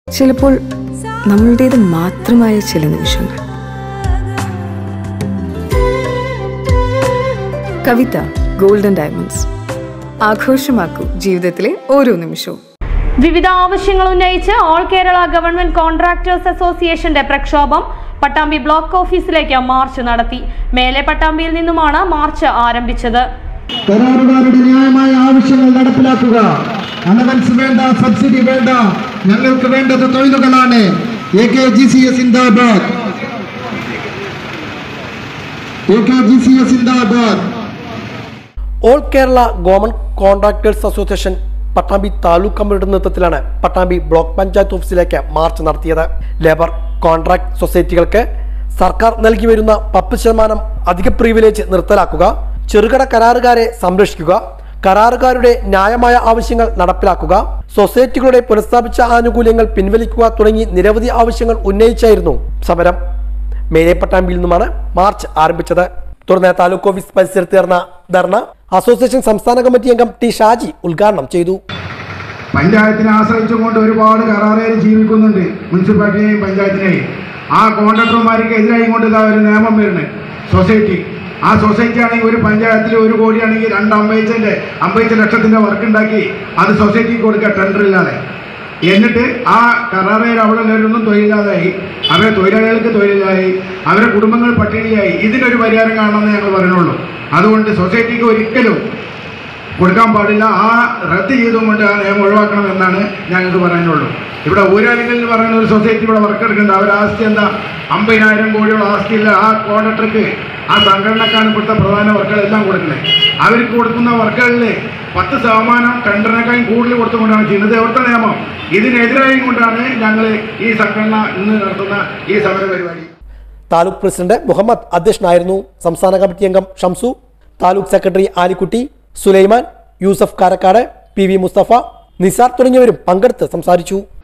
ചിലപ്പോൾ നമ്മളുടേത് മാത്രമായ ചില നിമിഷങ്ങൾ കവിത ഗോൾഡൻ ഡയമണ്ട്സ് ആഘോഷമാക്കൂ ജീവിതത്തിലെ ഓരോ നിമിഷവും വിവിധ ആവശ്യങ്ങൾ ഉന്നയിച്ച് ഓൾ കേരള ഗവൺമെന്റ് കോൺട്രാക്ടേഴ്സ് അസോസിയേഷന്റെ പ്രക്ഷോഭം പട്ടാമ്പി ബ്ലോക്ക് ഓഫീസിലേക്ക് മാർച്ച് നടത്തി മേലെ പട്ടാമ്പിയിൽ നിന്നുമാണ് മാർച്ച് ആരംഭിച്ചത് കരാറുകാരുടെ ന്യായമായ ആവശ്യങ്ങൾ നടപ്പിലാക്കുക അലവൻസ് വേണ്ട സബ്സിഡി വേണ്ട ഞങ്ങൾക്ക് വേണ്ടത് തൊഴിലുകളാണ് A K G C S സിന്ദാബാദ് A K G C S സിന്ദാബാദ് all Kerala government contractors association Pattambi taluk കമ്മിറ്റിയുടെ നേതൃത്വത്തിലാണ് പട്ടാമ്പി ബ്ലോക്ക് പഞ്ചായത്ത് ഓഫീസിലേക്ക് മാർച്ച് നടത്തിയത് ലേബർ കോൺട്രാക്ട് സൊസൈറ്റികൾക്ക് സർക്കാർ നൽകി വരുന്ന പത്ത് ശതമാനം അധിക പ്രിവിലേജ് നിർത്തലാക്കുക ചെറുകിട കരാറുകാരെ സംരക്ഷിക്കുക കരാറുകാരുടെ ന്യായമായ ആവശ്യങ്ങൾ നടപ്പിലാക്കുക സൊസൈറ്റികളുടെ പുനഃസ്ഥാപിച്ച ആനുകൂല്യങ്ങൾ പിൻവലിക്കുക തുടങ്ങി നിരവധി ആവശ്യങ്ങൾ ഉന്നയിച്ചായിരുന്നു സമരം മേലെ പട്ടാമ്പിയിൽ നിന്നുമാണ് മാർച്ച് ആരംഭിച്ചത് തുടർന്ന് താലൂക്ക് ഓഫീസ് പരിസരത്ത് ചേർന്ന ധർണ അസോസിയേഷൻ സംസ്ഥാന കമ്മിറ്റി അംഗം ടി ഷാജി ഉദ്ഘാടനം ചെയ്തു പഞ്ചായത്തിനെ ആശ്രയിച്ചുകൊണ്ട് ഒരുപാട് കരാറുകാർ ജീവിക്കുന്നുണ്ട് മുനിസിപ്പാലിറ്റിനെയും പഞ്ചായത്തിനെയും ആ കോൺട്രാക്ടർമാർക്ക് എതിരായി കൊണ്ട് ഇതാ ഒരു നിയമം വരുന്നത് സൊസൈറ്റി ആ സൊസൈറ്റി ആണെങ്കിൽ ഒരു പഞ്ചായത്തിൽ ഒരു കോടിയാണെങ്കിൽ രണ്ട് അമ്പതിച്ചതിൻ്റെ അമ്പതിച്ച ലക്ഷത്തിൻ്റെ വർക്ക് ഉണ്ടാക്കി അത് സൊസൈറ്റിക്ക് കൊടുക്കുക ടെൻഡർ ഇല്ലാതെ എന്നിട്ട് ആ കരാറുകാർ അവിടെ ഉള്ളവരൊന്നും തൊഴിലില്ലാതായി അവരെ തൊഴിലാളികൾക്ക് തൊഴിലില്ലായി അവരെ കുടുംബങ്ങൾ പട്ടിണിയായി ഇതിനൊരു പരിഹാരം കാണണമെന്ന് ഞങ്ങൾ പറയുന്നുള്ളൂ അതുകൊണ്ട് സൊസൈറ്റിക്ക് ഒരിക്കലും കൊടുക്കാൻ പാടില്ല ആ റദ്ദ് ചെയ്തുകൊണ്ട് ആ നിയമം ഒഴിവാക്കണം എന്നാണ് ഞങ്ങൾക്ക് പറയാനുള്ളൂ ഇവിടെ ഊരാലികൾ എന്ന് പറയുന്ന ഒരു സൊസൈറ്റി ഇവിടെ വർക്ക് എടുക്കുന്നുണ്ട് അവരുടെ ആസ്തി എന്താ അമ്പതിനായിരം കോടിയുള്ള ആസ്തിയില്ല ആ കോൺട്രാക്ടർക്ക് ആ സംഘടനക്കാണ് ഇവിടുത്തെ പ്രധാന വർക്കുകളെല്ലാം കൊടുക്കുന്നത് അവർക്ക് കൊടുക്കുന്ന വർക്കുകളിൽ പത്ത് ശതമാനം ടെൻഡറിനേക്കാളും കൂടുതൽ കൊടുത്തുകൊണ്ടാണ് ചെയ്യുന്നത് എവിടുത്തെ നിയമം ഇതിനെതിരായി കൊണ്ടാണ് ഞങ്ങൾ ഈ സംഘടന ഇന്ന് നടത്തുന്ന ഈ സമര പരിപാടി താലൂക്ക് പ്രസിഡന്റ് മുഹമ്മദ് അധ്യക്ഷനായിരുന്നു സംസ്ഥാന കമ്മിറ്റി അംഗം Shamsu taluk secretary Alikutty Sulaiman Yusuf Karakkad P V Mustafa Nisar തുടങ്ങിയവരും പങ്കെടുത്ത് സംസാരിച്ചു